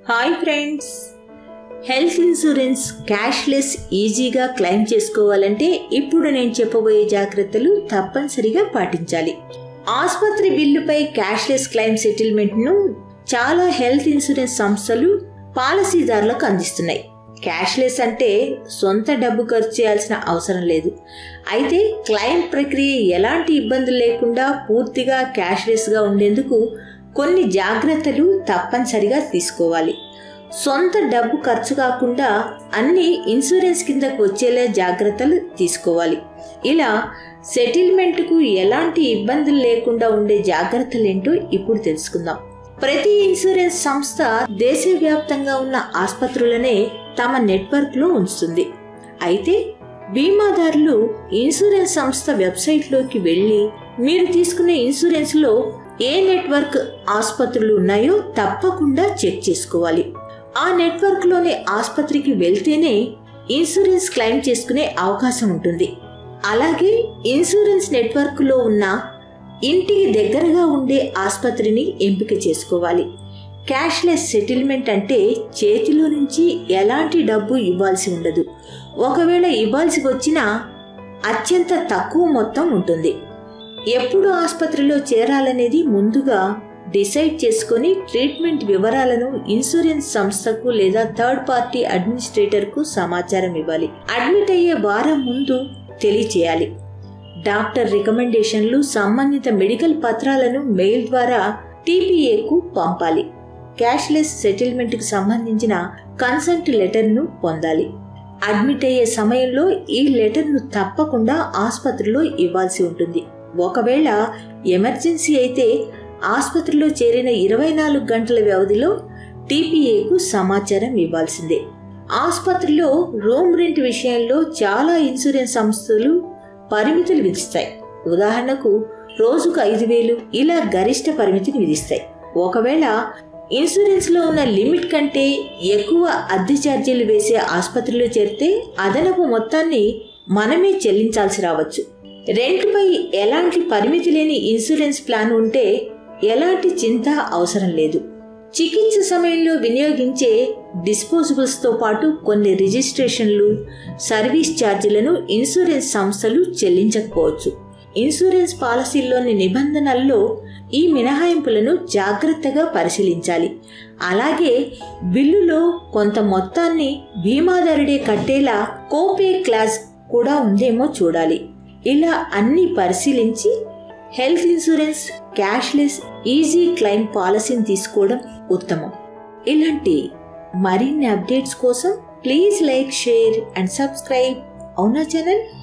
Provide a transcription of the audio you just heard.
hi friends health insurance cashless ఈజీగా claim చేసుకోవాలంటే ఇప్పుడు నేను చెప్పబోయే జాగ్రత్తలు తప్పనిసరిగా పాటించాలి ఆసుపత్రి బిల్లుపై క్యాష్లెస్ క్లెయిమ్ సెటిల్మెంట్ను చాలా హెల్త్ ఇన్సూరెన్స్ సంస్థలు పాలసీదారులకు అందిస్తున్నాయి క్యాష్లెస్ అంటే సొంత డబ్బు ఖర్చు చేయాల్సిన అవసరం లేదు అయితే క్లెయిమ్ ప్రక్రియ ఎలాంటి ఇబ్బందులు లేకుండా పూర్తిగా క్యాష్లెస్గా ఉండేందుకు కొన్ని జాగ్రత్తలు తప్పనిసరిగా తీసుకోవాలి సొంత డబ్బు ఖర్చు కాకుండా అన్ని ఇన్సూరెన్స్ కిందకు వచ్చేలా జాగ్రత్తలు తీసుకోవాలి ఇలా సెటిల్మెంట్కు ఎలాంటి ఇబ్బందులు లేకుండా ఉండే జాగ్రత్తలేంటో ఇప్పుడు తెలుసుకుందాం ప్రతి ఇన్సూరెన్స్ సంస్థ దేశవ్యాప్తంగా ఉన్న ఆసుపత్రులనే తమ నెట్వర్క్లో ఉంచుతుంది అయితే బీమాదారులు ఇన్సూరెన్స్ సంస్థ వెబ్సైట్లోకి వెళ్ళి మీరు తీసుకునే ఇన్సూరెన్స్లో ఏ నెట్వర్క్ ఆసుపత్రులు ఉన్నాయో తప్పకుండా చెక్ చేసుకోవాలి ఆ నెట్వర్క్లోని ఆసుపత్రికి వెళ్తేనే ఇన్సూరెన్స్ క్లెయిమ్ చేసుకునే అవకాశం ఉంటుంది అలాగే ఇన్సూరెన్స్ నెట్వర్క్లో ఉన్న ఇంటికి దగ్గరగా ఉండే ఆసుపత్రిని ఎంపిక చేసుకోవాలి క్యాష్లెస్ సెటిల్మెంట్ అంటే చేతిలో నుంచి ఎలాంటి డబ్బు ఇవ్వాల్సి ఉండదు ఒకవేళ ఇవ్వాల్సి వచ్చినా అత్యంత తక్కువ మొత్తం ఉంటుంది ఎప్పుడు ఆసుపత్రిలో చేరాలనేది ముందుగా డిసైడ్ చేసుకొని ట్రీట్మెంట్ వివరాలను ఇన్సూరెన్స్ సంస్థకు లేదా థర్డ్ పార్టీ అడ్మినిస్ట్రేటర్కు సమాచారం ఇవ్వాలి అడ్మిట్ అయ్యే వారం ముందు తెలియచేయాలి డాక్టర్ రికమెండేషన్లు సంబంధిత మెడికల్ పత్రాలను మెయిల్ ద్వారా టీపీఏకు పంపాలి క్యాష్లెస్ సెటిల్మెంట్కి సంబంధించిన కన్సల్ట్ లెటర్ను పొందాలి అడ్మిట్ అయ్యే సమయంలో ఈ లెటర్ను తప్పకుండా ఆసుపత్రిలో ఇవ్వాల్సి ఉంటుంది ఒకవేళ ఎమర్జెన్సీ అయితే ఆసుపత్రిలో చేరిన ఇరవై నాలుగు గంటల వ్యవధిలో టీపీఏకు సమాచారం ఇవ్వాల్సిందే ఆసుపత్రిలో రూమ్ రెంట్ విషయంలో చాలా ఇన్సూరెన్స్ సంస్థలు పరిమితులు విధిస్తాయి ఉదాహరణకు రోజుకు ఐదు వేలు ఇలా గరిష్ట పరిమితిని విధిస్తాయి ఒకవేళ ఇన్సూరెన్స్లో ఉన్న లిమిట్ కంటే ఎక్కువ అద్దె ఛార్జీలు వేసే ఆసుపత్రిలో చేరితే అదనపు మొత్తాన్ని మనమే చెల్లించాల్సి రావచ్చు రెంట్పై ఎలాంటి పరిమితి లేని ఇన్సూరెన్స్ ప్లాన్ ఉంటే ఎలాంటి చింత అవసరం లేదు చికిత్స సమయంలో వినియోగించే డిస్పోజబుల్స్తో పాటు కొన్ని రిజిస్ట్రేషన్లు సర్వీస్ ఛార్జీలను ఇన్సూరెన్స్ సంస్థలు చెల్లించకపోవచ్చు ఇన్సూరెన్స్ పాలసీల్లోని నిబంధనల్లో ఈ మినహాయింపులను జాగ్రత్తగా పరిశీలించాలి అలాగే బిల్లులో కొంత మొత్తాన్ని బీమాదారుడే కట్టేలా కోపే క్లాస్ కూడా ఉందేమో చూడాలి ఇలా అన్ని పరిశీలించి health insurance cashless easy claim పాలసీని తీసుకోవడం ఉత్తమం ఇలాంటి మరిన్ని అప్డేట్స్ కోసం please like share and subscribe అవునా ఛానల్